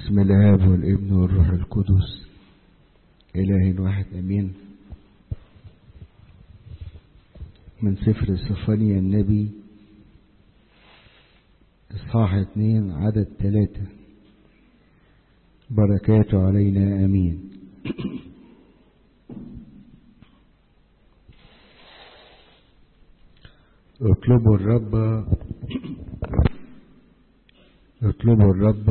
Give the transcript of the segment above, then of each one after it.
بسم الآب والابن والروح القدس إله واحد أمين من سفر صفانيا النبي إصحاح اتنين عدد ثلاثة بركاته علينا أمين اطلبوا الرب اطلبوا الرب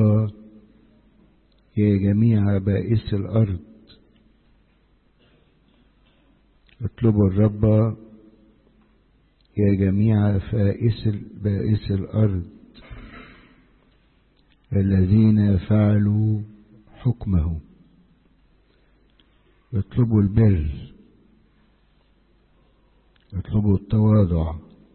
يا جميع بائس الأرض اطلبوا الرب يا جميع فائس بائس الأرض الذين فعلوا حكمه اطلبوا البر اطلبوا التواضع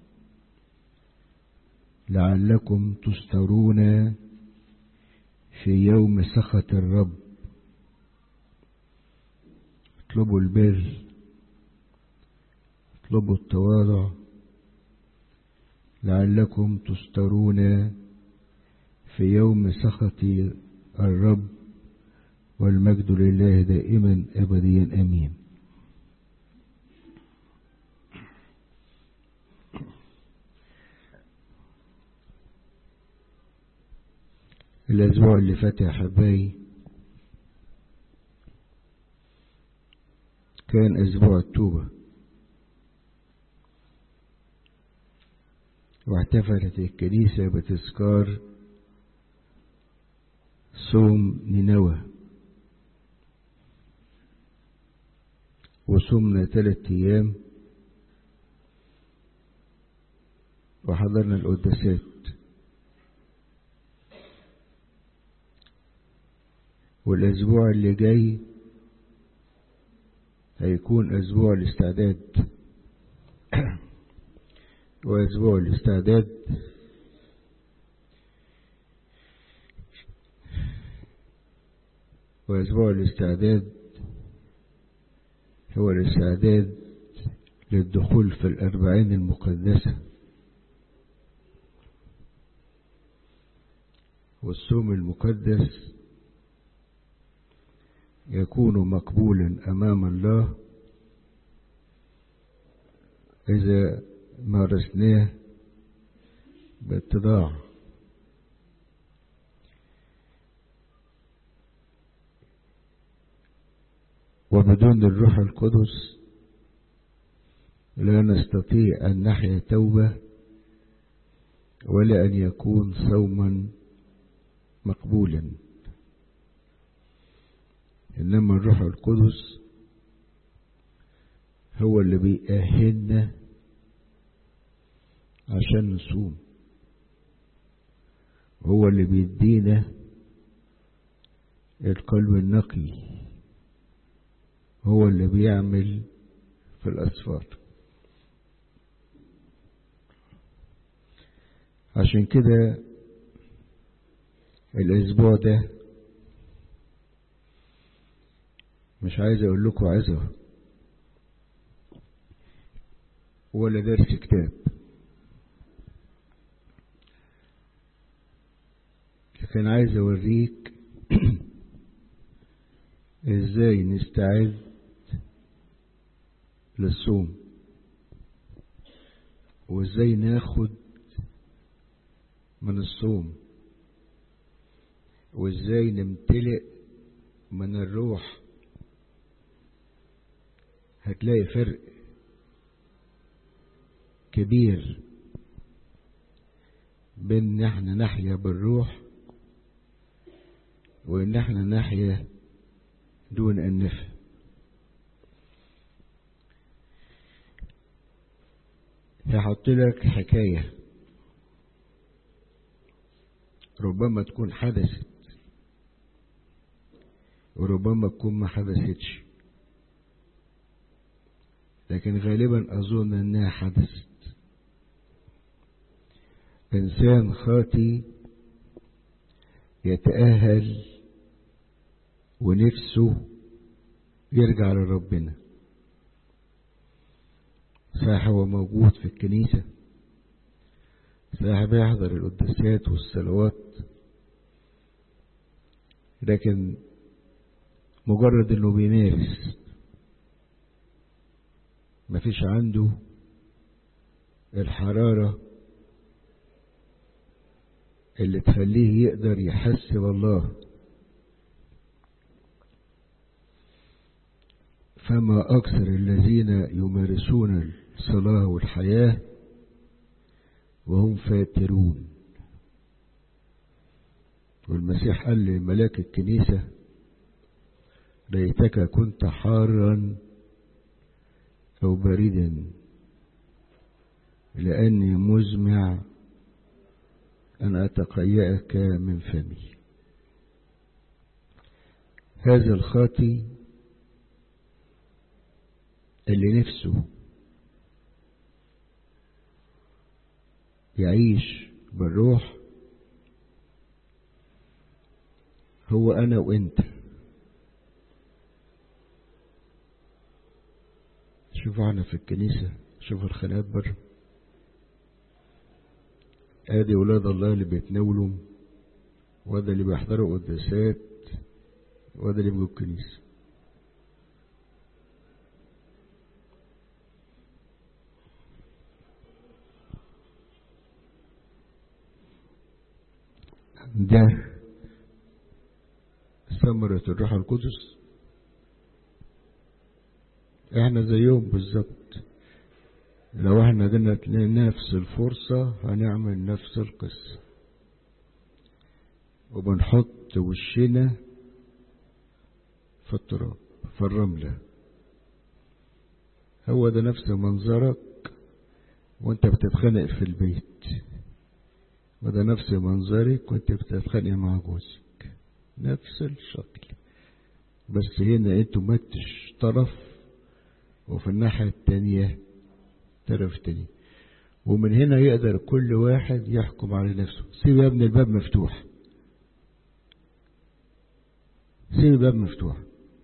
لعلكم تسترون في يوم سخط الرب اطلبوا البر اطلبوا التواضع لعلكم تسترون في يوم سخط الرب والمجد لله دائما ابديا امين الأسبوع اللي فات يا حباي كان أسبوع التوبة واحتفلت الكنيسة بتذكار صوم نينوى وصومنا ثلاثة أيام وحضرنا القداسات والأسبوع اللي جاي هيكون أسبوع الاستعداد وأسبوع الاستعداد وأسبوع الاستعداد هو الاستعداد للدخول في الأربعين المقدسة والصوم المقدس يكون مقبولا أمام الله إذا مارسناه باتضاع وبدون الروح القدس لا نستطيع أن نحيا توبة ولا أن يكون صوما مقبولا إنما الروح القدس هو اللي بيأهلنا عشان نصوم هو اللي بيدينا القلب النقي هو اللي بيعمل في الأسفار عشان كده الأسبوع ده مش عايز اقول لكم عظة ولا درس كتاب لكن عايز اوريك ازاي نستعد للصوم وازاي ناخد من الصوم وازاي نمتلئ من الروح هتلاقي فرق كبير بين ان احنا نحيا بالروح وان احنا نحيا دون ان نفهم هحط لك حكاية ربما تكون حدثت وربما تكون ما حدثتش لكن غالبا أظن أنها حدثت إنسان خاطي يتأهل ونفسه يرجع لربنا صح هو موجود في الكنيسة صح بيحضر القداسات والصلوات لكن مجرد انه بيمارس مفيش عنده الحرارة اللي تخليه يقدر يحسب الله فما أكثر الذين يمارسون الصلاة والحياة وهم فاترون والمسيح قال لملاك الكنيسة ليتك كنت حارا أو بريدا لأني مزمع أن أتقيأك من فمي هذا الخاطي اللي نفسه يعيش بالروح هو أنا وإنت شوفوا احنا في الكنيسة شوفوا الخناقات بره ادي ولاد الله اللي بيتناولوا وده اللي بيحضروا قداسات وده اللي بيجوا الكنيسة ده ثمرة الروح القدس احنا زيهم بالظبط لو احنا قلنا نفس الفرصة هنعمل نفس القصة وبنحط وشنا في التراب في الرملة هو ده نفس منظرك وانت بتتخانق في البيت وده نفس منظرك وانت بتتخانق مع جوزك نفس الشكل بس هنا انتوا متش طرف وفي الناحية التانية طرف تاني ومن هنا يقدر كل واحد يحكم على نفسه سيب يا ابن الباب مفتوح سيب الباب مفتوح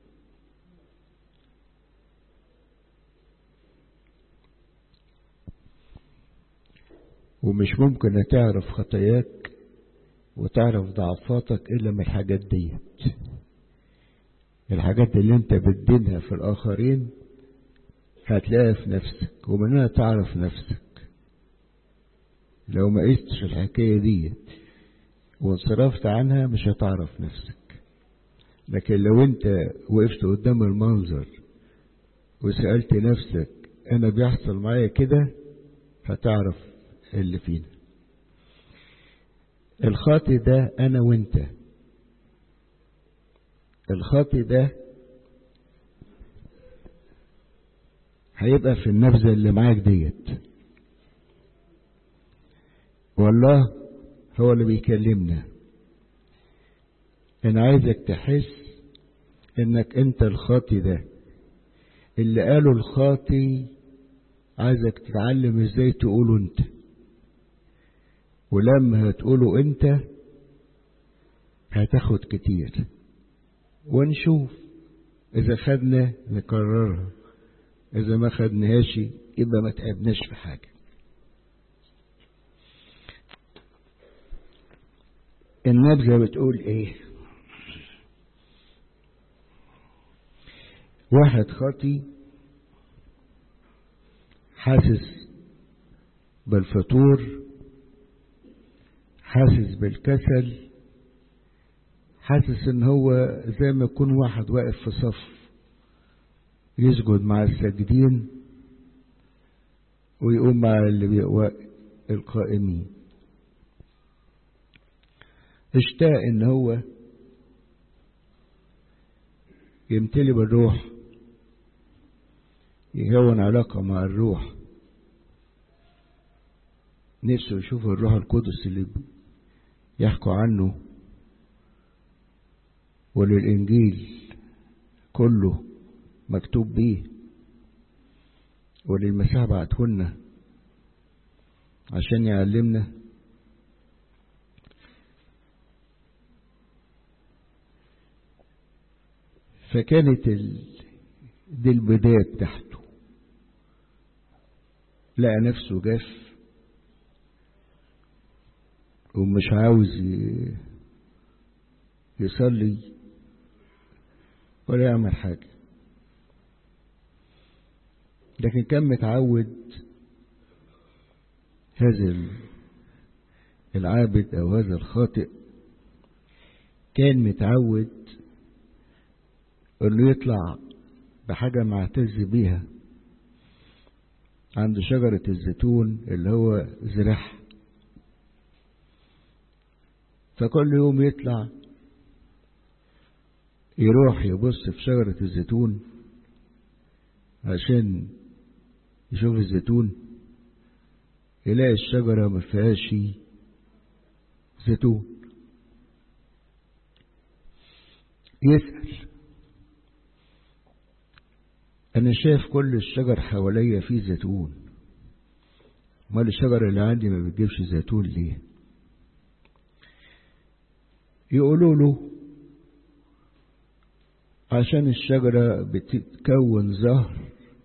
ومش ممكن تعرف خطاياك وتعرف ضعفاتك إلا من الحاجات ديت الحاجات اللي انت بتدينها في الآخرين هتلاقيها في نفسك ومنها تعرف نفسك لو ما قستش الحكاية دي وانصرفت عنها مش هتعرف نفسك لكن لو انت وقفت قدام المنظر وسألت نفسك انا بيحصل معايا كده هتعرف اللي فينا الخاطي ده انا وانت الخاطي ده هيبقى في النبذة اللي معاك ديت والله هو اللي بيكلمنا انا عايزك تحس انك انت الخاطي ده اللي قاله الخاطي عايزك تتعلم ازاي تقوله انت ولما هتقوله انت هتاخد كتير ونشوف اذا خدنا نكررها إذا ما خدناهاش يبقى ما تعبناش في حاجة النبذة بتقول إيه واحد خاطي حاسس بالفطور حاسس بالكسل حاسس ان هو زي ما يكون واحد واقف في صف يسجد مع الساجدين ويقوم مع اللي القائمين اشتاق ان هو يمتلي بالروح يكون علاقة مع الروح نفسه يشوف الروح القدس اللي يحكوا عنه وللإنجيل كله مكتوب بيه وللمسيح بعتهن عشان يعلمنا فكانت ال... دي البداية بتاعته لقى نفسه جاف ومش عاوز ي... يصلي ولا يعمل حاجة لكن كان متعود هذا العابد أو هذا الخاطئ كان متعود انه يطلع بحاجة معتز بيها عند شجرة الزيتون اللي هو زرعها فكل يوم يطلع يروح يبص في شجرة الزيتون عشان يشوف الزيتون يلاقي الشجرة ما فيهاش زيتون يسأل أنا شايف كل الشجر حواليا فيه زيتون امال الشجر اللي عندي ما بتجيبش زيتون ليه يقولوا له عشان الشجرة بتكون زهر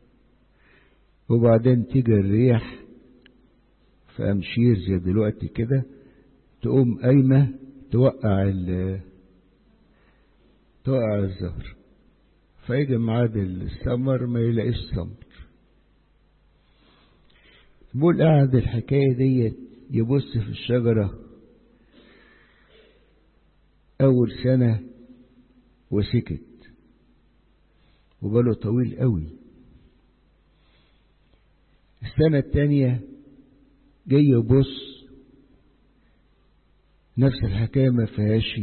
وبعدين تيجي الريح في أمشير زي دلوقتي كده تقوم قايمة توقع ال توقع الزهر فيجي ميعاد السمر ما يلاقيش سمر بقول قاعد الحكاية دي يبص في الشجرة أول سنة وسكت وباله طويل قوي السنة التانية جاي يبص نفس الحكاية ما فيهاش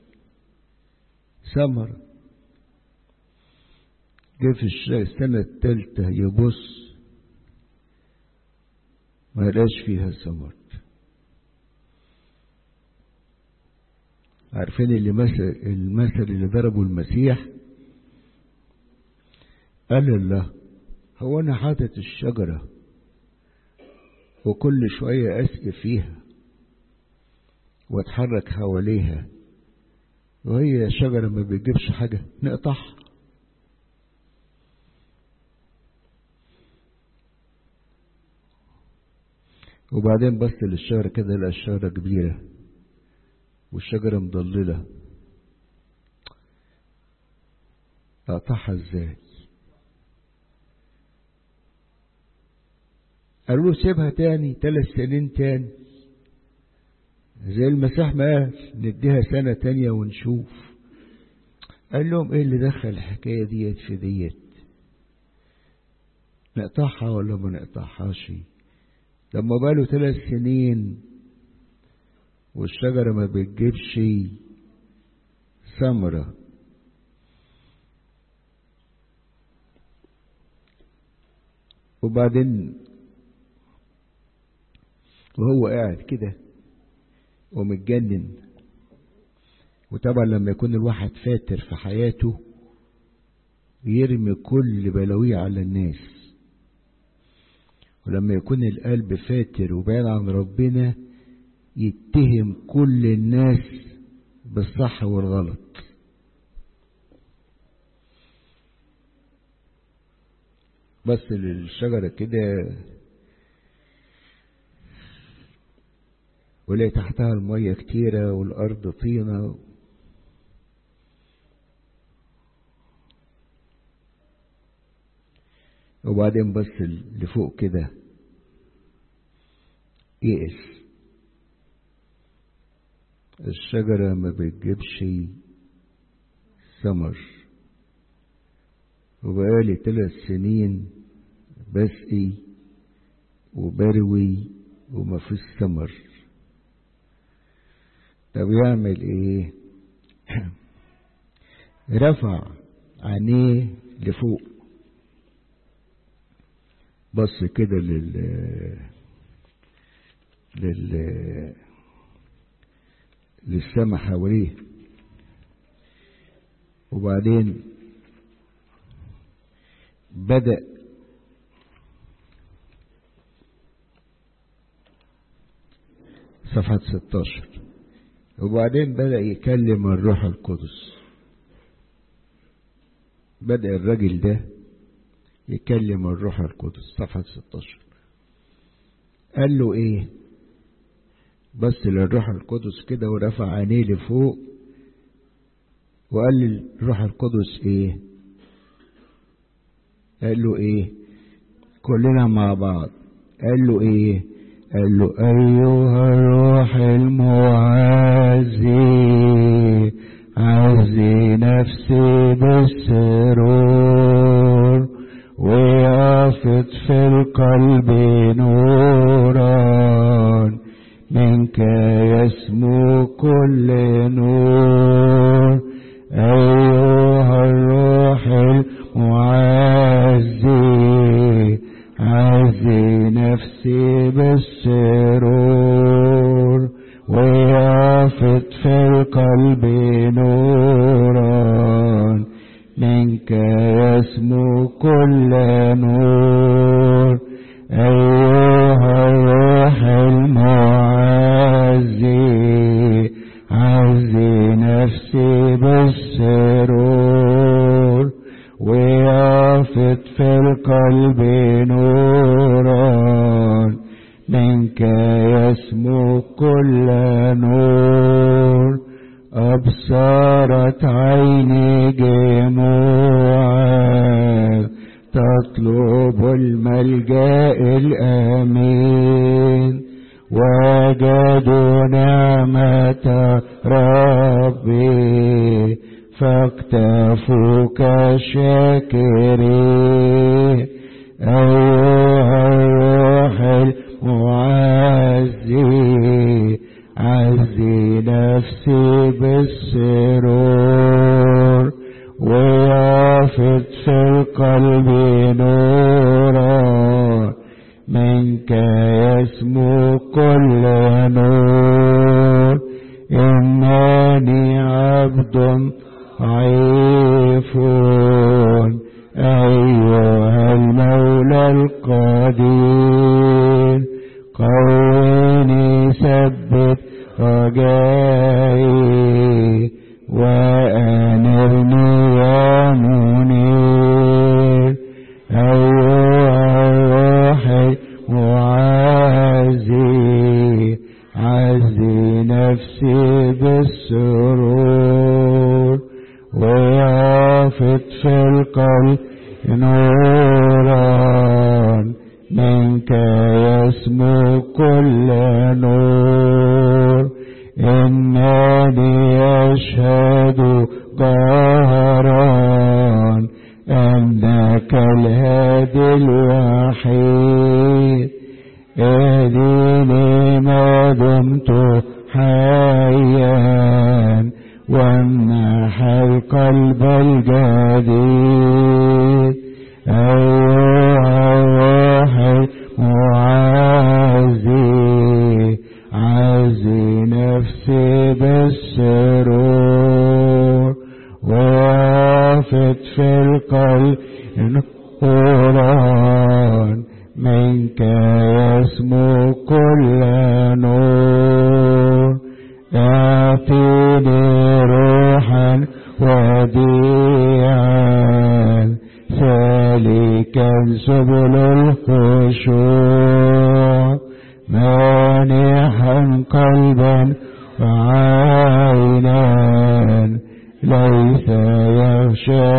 ثمرة جه في السنة التالتة يبص ما لقاش فيها ثمر عارفين اللي مثل المثل اللي ضربه المسيح قال الله هو انا حاطط الشجرة وكل شوية اسقي فيها واتحرك حواليها وهي شجرة ما بتجيبش حاجة نقطعها وبعدين بص للشجرة كده لقى الشجرة كبيرة والشجرة مضللة اقطعها ازاي قالوا له سيبها تاني ثلاث سنين تاني زي المسيح ما قال نديها سنة تانية ونشوف قال لهم ايه اللي دخل الحكاية ديت في ديت نقطعها ولا ما نقطعهاش لما باله ثلاث سنين والشجرة ما بتجيبش ثمرة وبعدين وهو قاعد كده ومتجنن وطبعا لما يكون الواحد فاتر في حياته يرمي كل بلاويه على الناس ولما يكون القلب فاتر وبعيد عن ربنا يتهم كل الناس بالصح والغلط بس للشجرة كده ولاقي تحتها المية كتيرة والأرض طينة وبعدين بص لفوق كده يئس الشجرة ما بتجيبش ثمر وبقالي ثلاث سنين بسقي وبروي وما فيش ثمر طب يعمل ايه رفع عينيه لفوق بص كده لل لل للسما حواليه وبعدين بدأ صفحة 16 وبعدين بدأ يكلم الروح القدس بدأ الراجل ده يكلم الروح القدس صفحة 16 قال له ايه بص للروح القدس كده ورفع عينيه لفوق وقال لي الروح القدس ايه قال له ايه كلنا مع بعض قال له ايه قال له ايها الروح المعزي عزي نفسي بالسرور ويافت في القلب نورا منك يسمو كل نور أيها الروح المعزي عزي نفسي بالسرور ويافت في القلب نورا منك يسمو كل نور أيها الروح المعزي عزي نفسي بالسرور ويافت في القلب نورا منك يسمو كل نور أبصرت عيني جموعا تطلب الملجأ الأمين وجدوا نعمة ربي فاكتفوك شاكرين أيها الروح المعزي عزي نفسي بالسرور ويافت في القلب نورا منك يسمو كل نور إنني عبد ضعيف أيها المولى القدير قويني ثبت رجائي وأنرني يا منير أيها الروح المعزي عزي نفسي بالسرور ويافت في القلب نورا منك يسمو كل نور إنني أشهد قهرا أنك الهادي الوحيد اهديني ما دمت حيا وامنح القلب الجديد أيها الروح المعزي عزي نفسي بالسرور وافت في القلب نوران منك يسمو كل نور اعطيني روحا وديعا سالكا سبل الخشوع مانحا قلبا وعينا ليس يخشى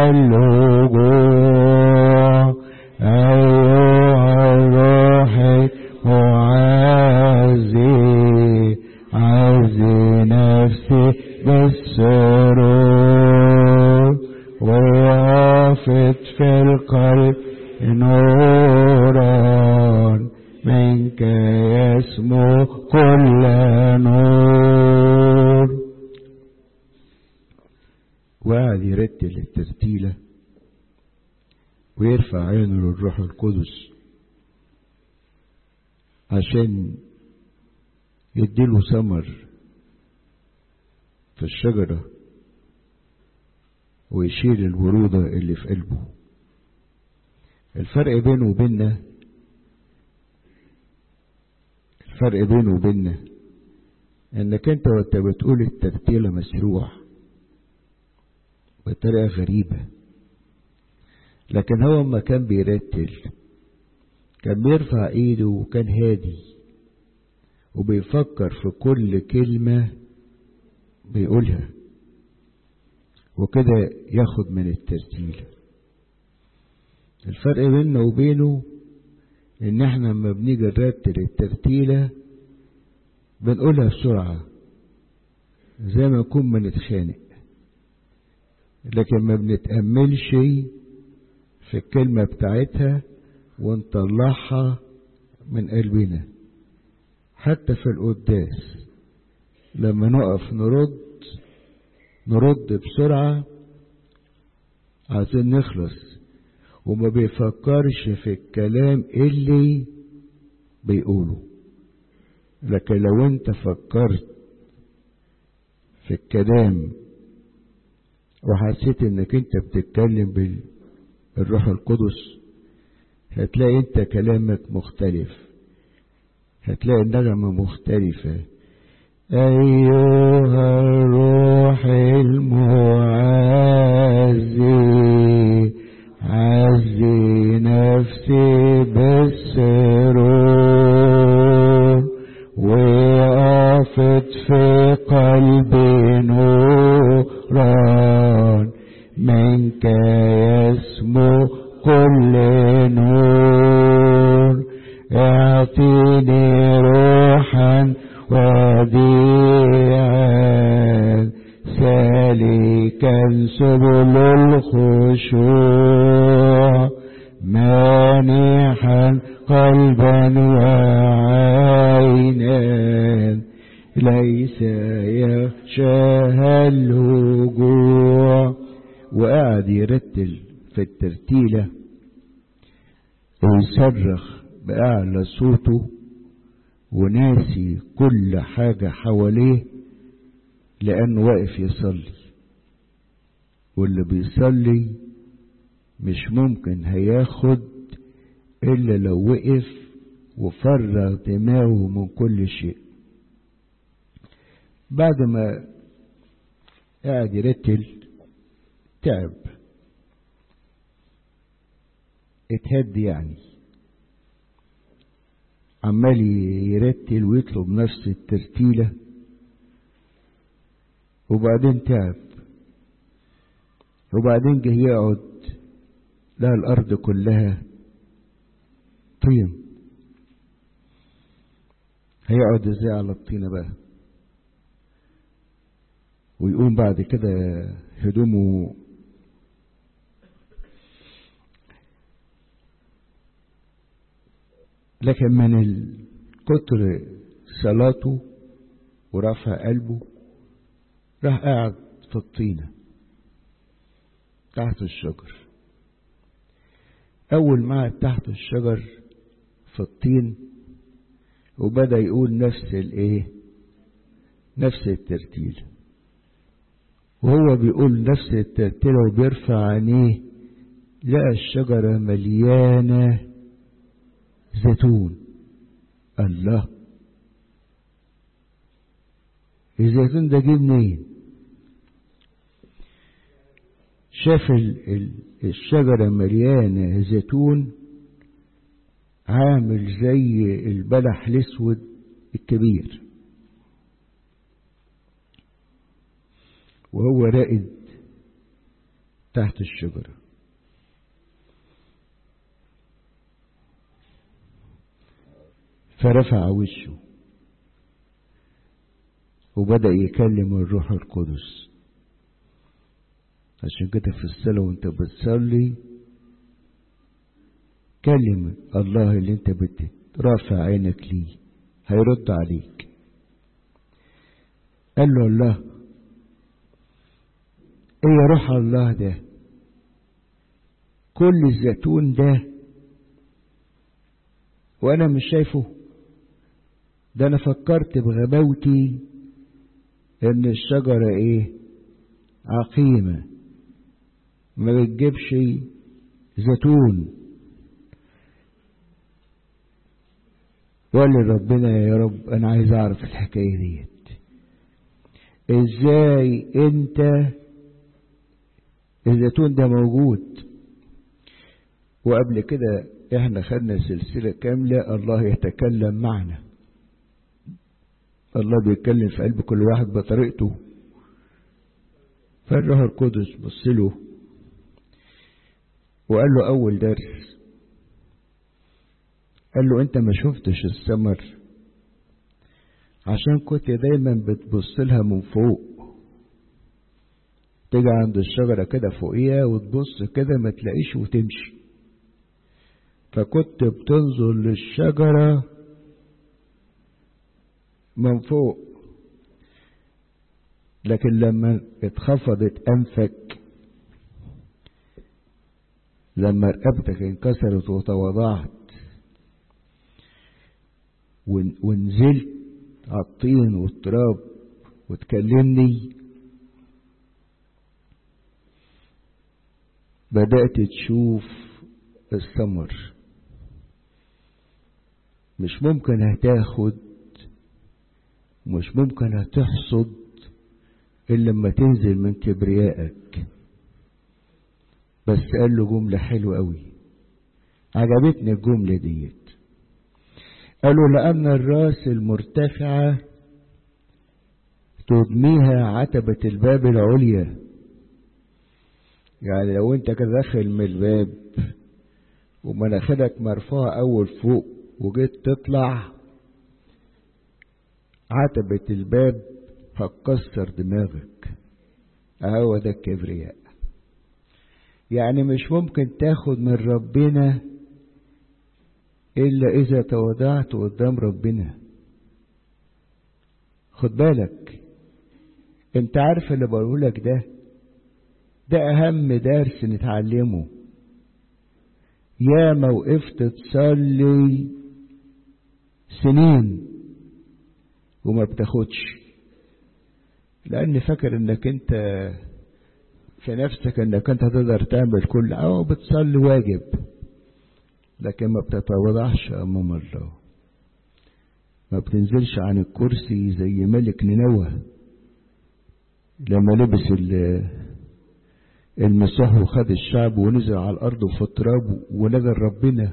اللجوع أيها الروح معزي عزي نفسي بالسرور ويافت في القلب نورا منك يسمو كل نور وقعد يرتل الترتيلة ويرفع عينه للروح القدس عشان يديله ثمر في الشجرة ويشيل الورودة اللي في قلبه الفرق بينه وبيننا الفرق بينه وبيننا انك انت وانت بتقول الترتيلة مسروع بطريقة غريبة لكن هو اما كان بيرتل كان بيرفع ايده وكان هادي وبيفكر في كل كلمة بيقولها وكده ياخد من الترتيلة الفرق بيننا وبينه ان احنا لما بنيجي نرتل الترتيلة بنقولها بسرعة زي ما نكون بنتخانق لكن ما بنتأملش في الكلمة بتاعتها ونطلعها من قلبنا حتى في القداس لما نقف نرد نرد بسرعة عايزين نخلص وما بيفكرش في الكلام اللي بيقوله لكن لو انت فكرت في الكلام وحسيت انك انت بتتكلم بالروح القدس هتلاقي انت كلامك مختلف هتلاقي النغمة مختلفة أيها الروح المعزي عزي نفسي بالسرور وقفت في قلبي نوران منك يسمو كل نور اعطيني روحا وديعا سالكا سبل الخشوع مانحا قلبا وعينا ليس يخشاها الهجوع وقعد يرتل في الترتيلة ويصرخ بأعلى صوته وناسي كل حاجة حواليه لأنه واقف يصلي واللي بيصلي مش ممكن هياخد إلا لو وقف وفرغ دماغه من كل شيء بعد ما قاعد يرتل تعب اتهد يعني عمال يرتل ويطلب نفس الترتيلة وبعدين تعب وبعدين جه يقعد لها الأرض كلها طين هيقعد ازاي على الطينة بقى ويقوم بعد كده هدومه لكن من كتر صلاته ورفع قلبه راح قاعد في الطينة تحت الشجر أول ما قعد تحت الشجر في الطين وبدأ يقول نفس الإيه نفس الترتيل وهو بيقول نفس الترتيل وبيرفع عينيه لقى الشجرة مليانة زيتون الله الزيتون ده جه منين شاف الشجرة مليانة زيتون عامل زي البلح الاسود الكبير وهو راقد تحت الشجره فرفع وشه وبدأ يكلم الروح القدس عشان كده في الصلاة وانت بتصلي كلم الله اللي انت بترافع عينك ليه هيرد عليك قال له الله ايه يا روح الله ده كل الزيتون ده وانا مش شايفه ده انا فكرت بغباوتي ان الشجرة ايه عقيمة ما بتجيبش زيتون وقال لربنا يا رب انا عايز اعرف الحكاية ديت ازاي انت الزيتون ده موجود وقبل كده احنا خدنا سلسلة كاملة الله يتكلم معنا الله بيتكلم في قلب كل واحد بطريقته فالروح القدس بص له وقال له أول درس قال له أنت ما شفتش الثمر عشان كنت دايما بتبص لها من فوق تيجي عند الشجرة كده فوقيها وتبص كده ما تلاقيش وتمشي فكنت بتنظر للشجرة من فوق لكن لما اتخفضت أنفك لما رقبتك انكسرت وتواضعت ونزلت على الطين والتراب وتكلمني بدأت تشوف الثمر مش ممكن هتاخد مش ممكن هتحصد إلا لما تنزل من كبريائك بس قال له جملة حلوة قوي عجبتني الجملة ديت قالوا لأن الراس المرتفعة تدميها عتبة الباب العليا يعني لو انت كده داخل من الباب ومناخيرك مرفوعة أول فوق وجيت تطلع عتبة الباب هتكسر دماغك اهو ده الكبرياء يعني مش ممكن تاخد من ربنا إلا إذا تواضعت قدام ربنا خد بالك انت عارف اللي بقولك ده ده أهم درس نتعلمه يا ما وقفت تصلي سنين وما بتاخدش لأن فاكر انك انت في نفسك انك انت تقدر تعمل كل او بتصلي واجب لكن ما بتتواضعش امام الله ما بتنزلش عن الكرسي زي ملك نينوى لما لبس المسيح وخد الشعب ونزل على الارض وفي التراب ونزل ربنا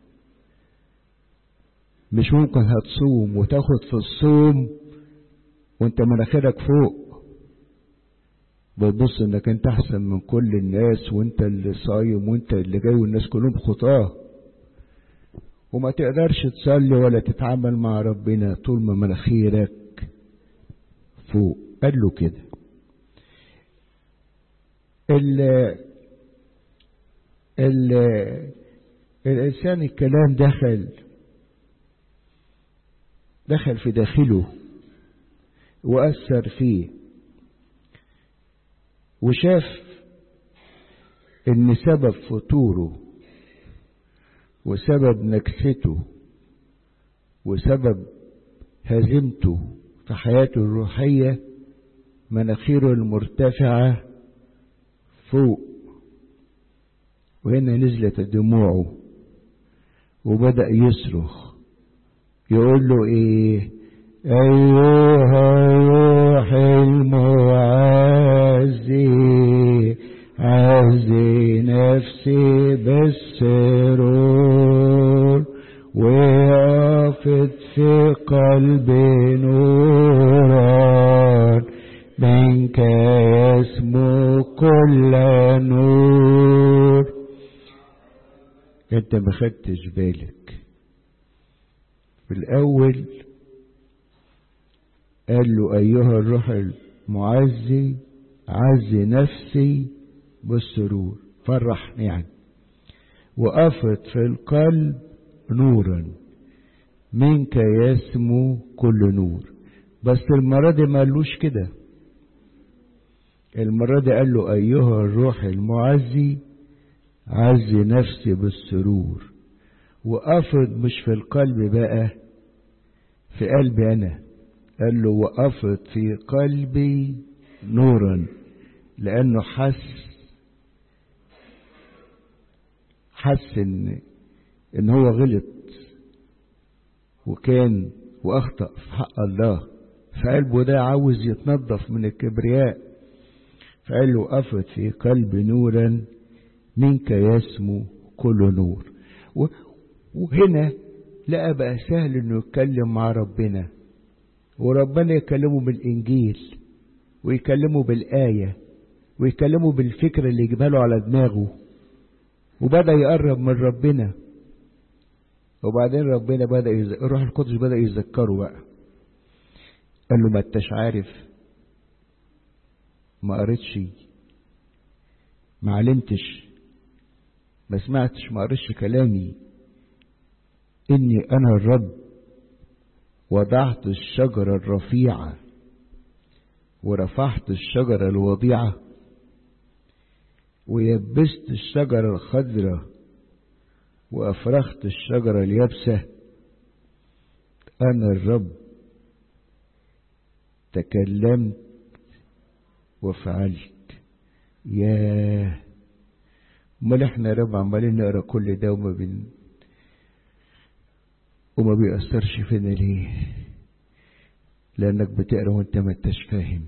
مش ممكن هتصوم وتاخد في الصوم وانت مناخيرك فوق بتبص انك انت احسن من كل الناس وانت اللي صايم وانت اللي جاي والناس كلهم خطاه وما تقدرش تصلي ولا تتعامل مع ربنا طول ما مناخيرك فوق قال له كده ال ال الإنسان الكلام دخل دخل في داخله وأثر فيه وشاف ان سبب فطوره وسبب نكسته وسبب هزيمته في حياته الروحية مناخيره المرتفعة فوق وهنا نزلت دموعه وبدأ يصرخ يقول له ايه ايها الروح المعزي عزي نفسي بالسرور وقفت في قلبي نورا منك يسمو كل نور انت ما خدتش بالك في الاول قال له ايها الروح المعزي عزي نفسي بالسرور فرحني يعني وقفت في القلب نورا منك يسمو كل نور بس المرة دي ما قالوش كده المرة دي قال له أيها الروح المعزي عزي نفسي بالسرور وقفت مش في القلب بقى في قلبي أنا قال له وقفت في قلبي نورا لأنه حس حس إن إن هو غلط وكان وأخطأ في حق الله فقلبه ده عاوز يتنظف من الكبرياء فقال له وقفت في قلبي نورا منك يسمو كل نور وهنا لقى بقى سهل انه يتكلم مع ربنا وربنا يكلمه بالإنجيل ويكلمه بالآية ويكلمه بالفكرة اللي يجيبها له على دماغه وبدأ يقرب من ربنا وبعدين ربنا بدأ يز... الروح القدس بدأ يذكره بقى قال له ما انتش عارف ما قريتش ما علمتش ما سمعتش ما قريتش كلامي اني انا الرب وضعت الشجرة الرفيعة ورفعت الشجرة الوضيعة ويبست الشجرة الخضراء وأفرخت الشجرة اليابسة أنا الرب تكلمت وفعلت ياه امال احنا يا رب عمالين نقرا كل ده وما بن وما بيأثرش فينا ليه لانك بتقرا وانت ما انتش فاهم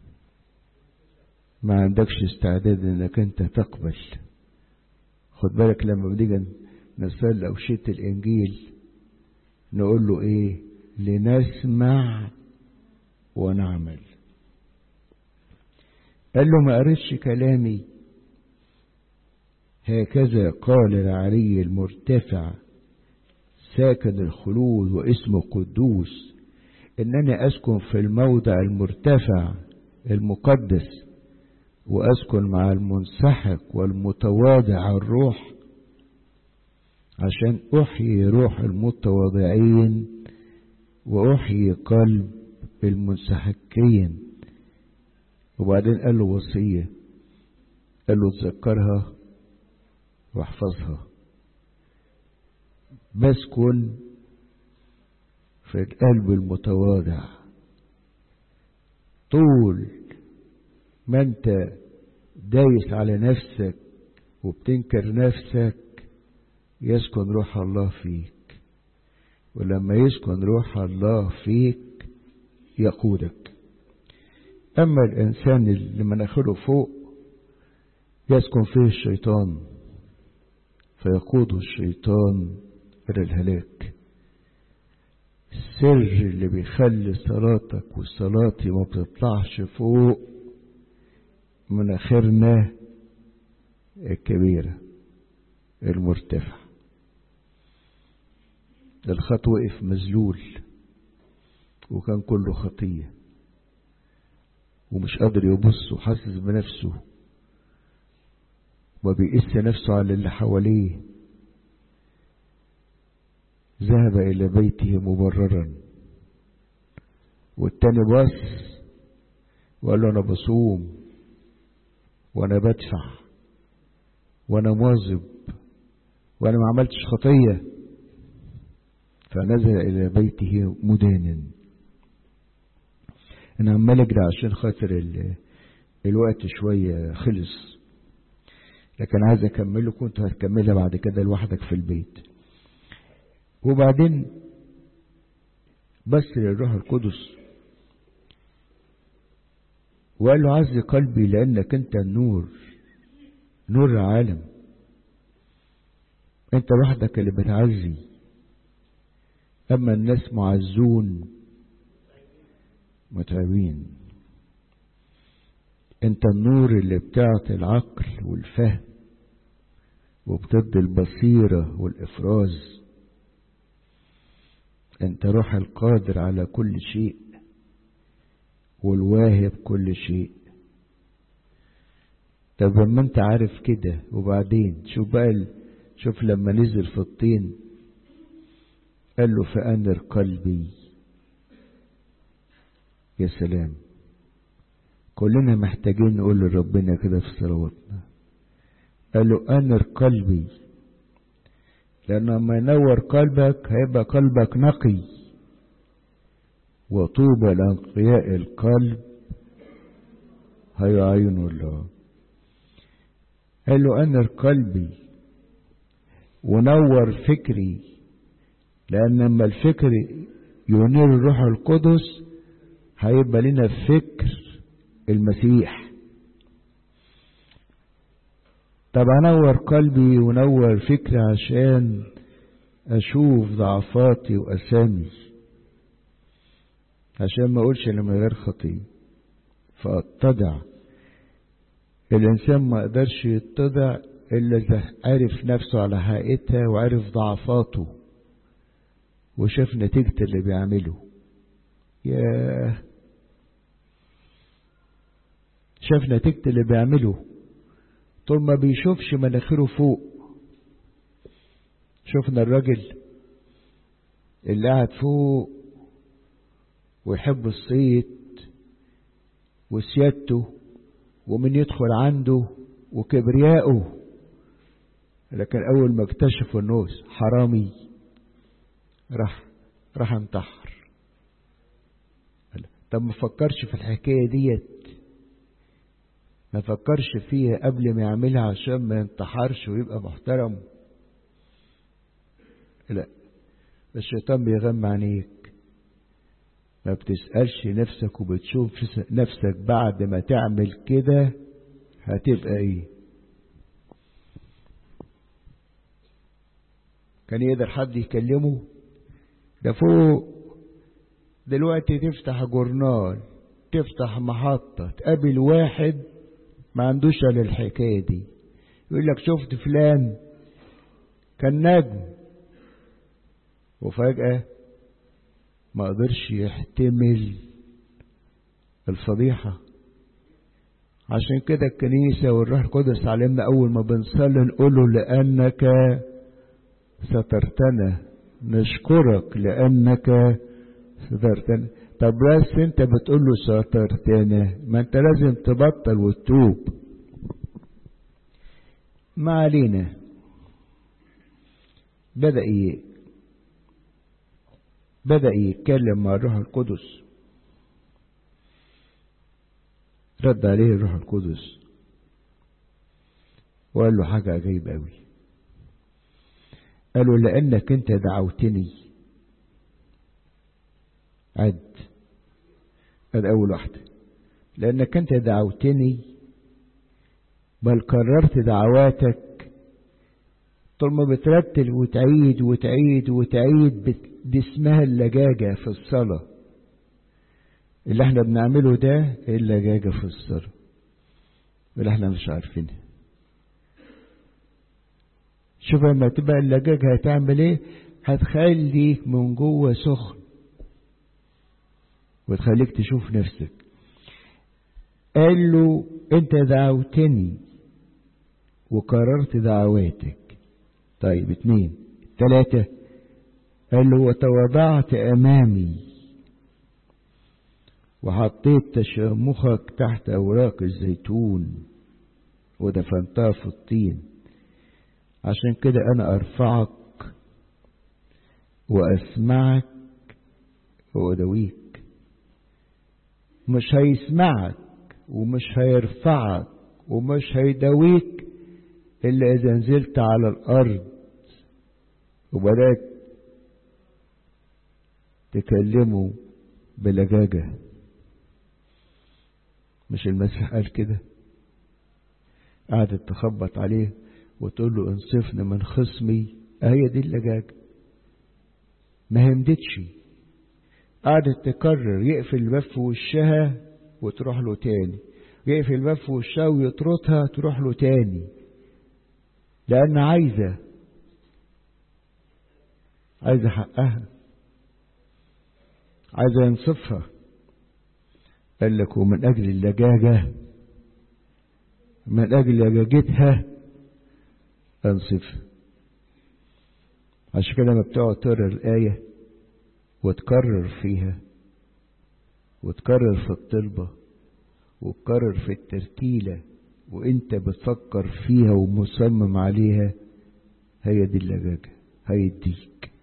ما عندكش استعداد انك انت تقبل خد بالك لما بنيجي نصلي أوشية الإنجيل نقول له إيه لنسمع ونعمل قال له ما قريتش كلامي هكذا قال العلي المرتفع ساكن الخلود واسمه قدوس انني اسكن في الموضع المرتفع المقدس واسكن مع المنسحق والمتواضع الروح عشان احيي روح المتواضعين واحيي قلب المنسحقين وبعدين قال له وصيه قال له تذكرها واحفظها بسكن في القلب المتواضع طول ما انت دايس على نفسك وبتنكر نفسك يسكن روح الله فيك ولما يسكن روح الله فيك يقودك اما الانسان اللي مناخيره فوق يسكن فيه الشيطان فيقوده الشيطان إلى الهلاك السر اللي بيخلي صلاتك وصلاتي ما بتطلعش فوق مناخيرنا الكبيرة المرتفع الخط وقف مذلول وكان كله خطية ومش قادر يبص وحاسس بنفسه وبيقس نفسه على اللي حواليه ذهب إلى بيته مبررا والتاني بص وقال له أنا بصوم وأنا بدفع وأنا مواظب وأنا ما عملتش خطية فنزل إلى بيته مدانا أنا عمال أجري عشان خاطر الوقت شوية خلص لكن عايز أكمله كنت هتكملها بعد كده لوحدك في البيت وبعدين بس للروح القدس وقال له عز قلبي لأنك أنت النور نور العالم أنت لوحدك اللي بتعزي أما الناس معزون متعبين أنت النور اللي بتعطي العقل والفهم وبتدي البصيرة والإفراز انت روح القادر على كل شيء والواهب كل شيء طب لما انت عارف كده وبعدين شوف بقى شوف لما نزل في الطين قال له فأنر قلبي يا سلام كلنا محتاجين نقول لربنا كده في صلواتنا قال له أنر قلبي لأن لما ينور قلبك هيبقى قلبك نقي وطوبى لأنقياء القلب هيعين الله قال له أنر قلبي ونور فكري لأن لما الفكر ينير الروح القدس هيبقى لنا فكر المسيح طب انور قلبي ونور فكري عشان اشوف ضعفاتي واسامي عشان ما اقولش انا من غير خطيه فاتضع الإنسان ما قدرش يتضع إلا إذا عرف نفسه على حقيقتها وعرف ضعفاته وشاف نتيجة اللي بيعمله ياه شاف نتيجة اللي بيعمله طول ما بيشوفش مناخيره فوق شفنا الراجل اللي قاعد فوق ويحب الصيت وسيادته ومن يدخل عنده وكبرياءه لكن اول ما اكتشفوا انه حرامي راح راح انتحر طب ما فكرش في الحكايه ديت ما فكرش فيها قبل ما يعملها عشان ما ينتحرش ويبقى محترم لا الشيطان بيغمى عينيك ما بتسألش نفسك وبتشوف نفسك بعد ما تعمل كده هتبقى ايه كان يقدر حد يكلمه ده فوق دلوقتي تفتح جورنال تفتح محطة تقابل واحد ما عندوش على الحكاية دي يقول لك شفت فلان كان نجم وفجأة ما قدرش يحتمل الفضيحة عشان كده الكنيسة والروح القدس علمنا أول ما بنصلي نقول له لأنك سترتنا نشكرك لأنك سترتنا طب بس انت بتقول له سترتنا ما انت لازم تبطل وتتوب ما علينا بدأ ايه بدأ يتكلم مع الروح القدس رد عليه الروح القدس وقال له حاجة عجيبة أوي قال له لأنك أنت دعوتني عد هذا أول واحدة لأنك أنت دعوتني بل كررت دعواتك طول ما بترتل وتعيد وتعيد وتعيد دي اسمها اللجاجة في الصلاة اللي احنا بنعمله ده اللجاجة في الصلاة اللي احنا مش عارفينها شوف لما تبقى اللجاجة هتعمل ايه هتخليك من جوه سخن وتخليك تشوف نفسك قال له انت دعوتني وكررت دعواتك طيب اتنين تلاتة قال له وتوضعت امامي وحطيت تشامخك تحت اوراق الزيتون ودفنتها في الطين عشان كده انا ارفعك واسمعك وادويك مش هيسمعك ومش هيرفعك ومش هيداويك إلا إذا نزلت على الأرض وبدأت تكلمه بلجاجة مش المسيح قال كده قعدت تخبط عليه وتقول له انصفني من خصمي هي دي اللجاجة ما همدتش قعدت تكرر يقفل الباب في وشها وتروح له تاني يقفل الباب في وشها ويطردها تروح له تاني لأن عايزة عايزة حقها عايزة ينصفها قال لك ومن أجل اللجاجة من أجل لجاجتها أنصفها عشان كده لما بتقعد تقرا الآية وتكرر فيها وتكرر في الطلبة وتكرر في الترتيلة وانت بتفكر فيها ومصمم عليها هي دي اللجاجة هيديك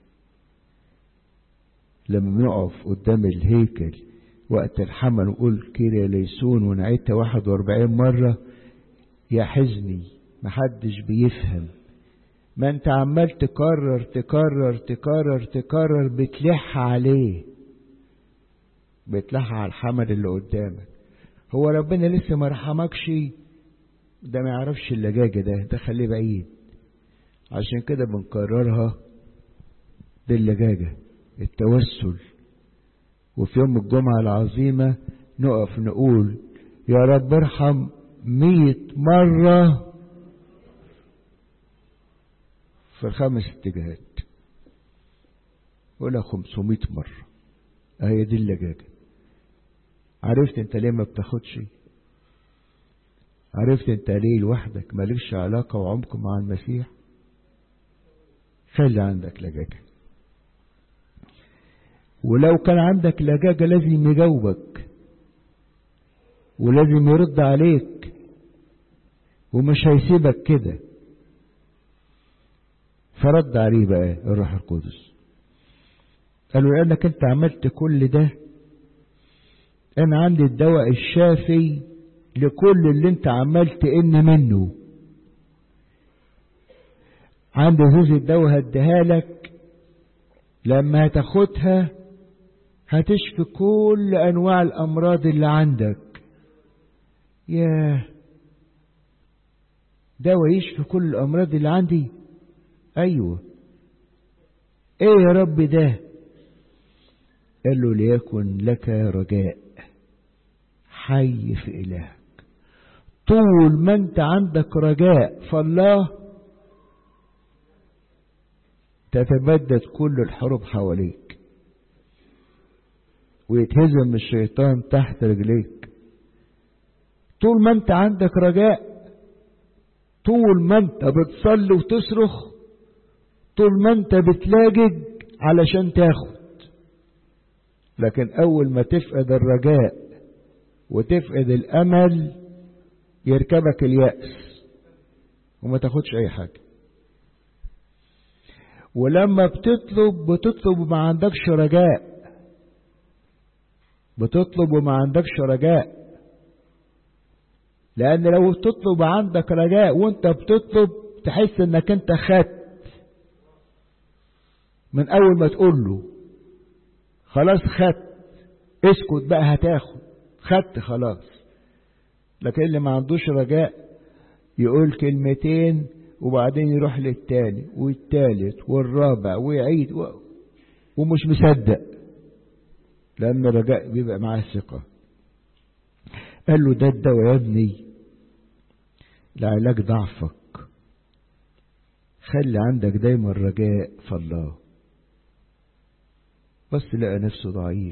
لما بنقف قدام الهيكل وقت الحمل نقول كده ليسون ونعيدها واحد واربعين مرة يا حزني محدش بيفهم ما انت عمال تكرر تكرر تكرر تكرر بتلح عليه بتلح على الحمل اللي قدامك هو ربنا لسه ما رحمكش ده ما يعرفش اللجاجة ده ده خليه بعيد عشان كده بنكررها دي اللجاجة التوسل وفي يوم الجمعة العظيمة نقف نقول يا رب ارحم مية مرة في الخمس اتجاهات ولا خمسمائة مرة هي دي اللجاجة عرفت انت ليه ما بتاخدش عرفت انت ليه لوحدك مالكش علاقة وعمق مع المسيح خلي عندك لجاجة ولو كان عندك لجاجة لازم يجاوبك ولازم يرد عليك ومش هيسيبك كده فرد عليه بقى الروح القدس قال له لأنك أنت عملت كل ده أنا عندي الدواء الشافي لكل اللي أنت عمال تئن منه عندي هذه الدواء هديها لك لما هتاخدها هتشفي كل أنواع الأمراض اللي عندك ياه دواء يشفي كل الأمراض اللي عندي أيوة إيه يا رب ده قال له ليكن لك رجاء حي في إلهك طول ما أنت عندك رجاء فالله تتبدد كل الحروب حواليك ويتهزم الشيطان تحت رجليك طول ما انت عندك رجاء طول ما انت بتصلي وتصرخ طول ما انت بتلاجج علشان تاخد لكن اول ما تفقد الرجاء وتفقد الامل يركبك اليأس وما تاخدش اي حاجة ولما بتطلب بتطلب وما عندكش رجاء بتطلب وما عندكش رجاء لأن لو تطلب عندك رجاء وانت بتطلب تحس انك انت خدت من اول ما تقول له خلاص خدت اسكت بقى هتاخد خدت خلاص لكن اللي ما عندوش رجاء يقول كلمتين وبعدين يروح للتاني والتالت والرابع ويعيد و... ومش مصدق لأن الرجاء بيبقى معاه ثقة قال له ده الدواء يا ابني لعلاج ضعفك خلي عندك دايما رجاء في الله بس لقى نفسه ضعيف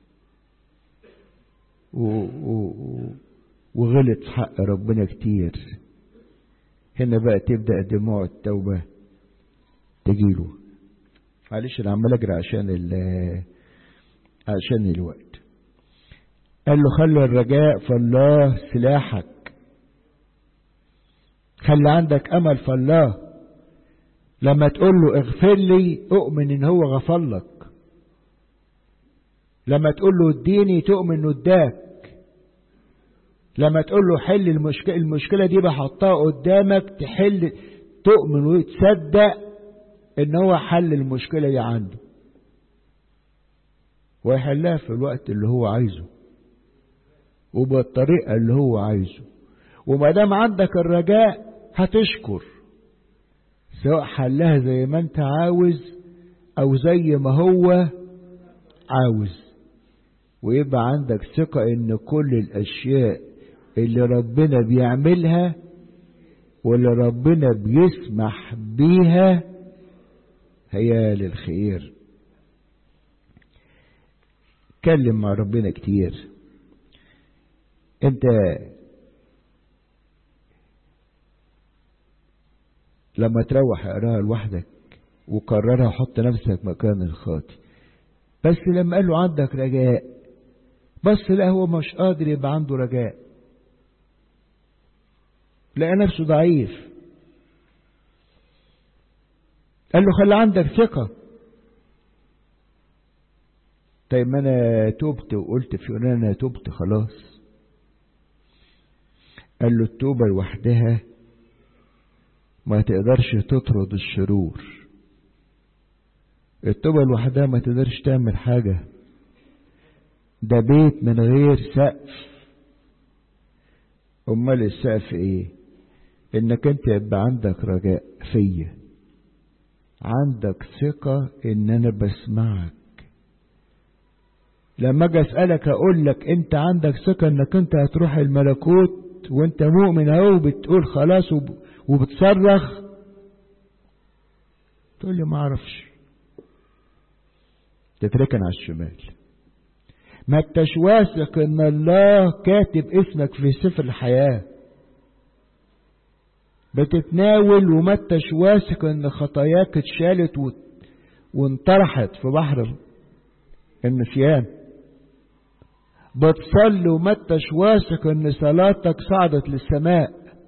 و... و... وغلط في حق ربنا كتير هنا بقى تبدأ دموع التوبة تجيله معلش انا عمال اجري عشان ال عشان الوقت قال له خلي الرجاء في الله سلاحك خلي عندك امل في الله لما تقول له اغفر لي اؤمن ان هو غفر لك لما تقول له اديني تؤمن انه اداك لما تقول له حل المشكلة المشكلة دي بحطها قدامك تحل تؤمن وتصدق ان هو حل المشكلة دي عنده ويحلها في الوقت اللي هو عايزه وبالطريقة اللي هو عايزه وما دام عندك الرجاء هتشكر سواء حلها زي ما انت عاوز او زي ما هو عاوز ويبقى عندك ثقة ان كل الاشياء اللي ربنا بيعملها واللي ربنا بيسمح بيها هي للخير اتكلم مع ربنا كتير انت لما تروح اقراها لوحدك وقررها حط نفسك مكان الخاطي بس لما قال له عندك رجاء بس لا هو مش قادر يبقى عنده رجاء لقى نفسه ضعيف قال له خلي عندك ثقة طيب ما انا تبت وقلت في انا تبت خلاص قال له التوبة لوحدها ما تقدرش تطرد الشرور التوبة لوحدها ما تقدرش تعمل حاجة ده بيت من غير سقف امال السقف ايه انك انت يبقى عندك رجاء فيا عندك ثقة ان انا بسمعك لما اجي اسألك اقول لك انت عندك ثقة انك انت هتروح الملكوت وانت مؤمن اهو بتقول خلاص وب... وبتصرخ تقول لي ما اعرفش تتركن على الشمال ما انتش واثق ان الله كاتب اسمك في سفر الحياة بتتناول وما انتش واثق ان خطاياك اتشالت و... وانطرحت في بحر النسيان بتصلي وما انتش واثق ان صلاتك صعدت للسماء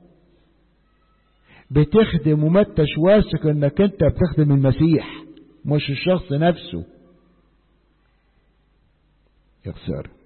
بتخدم وما انتش واثق انك انت بتخدم المسيح مش الشخص نفسه يا خساره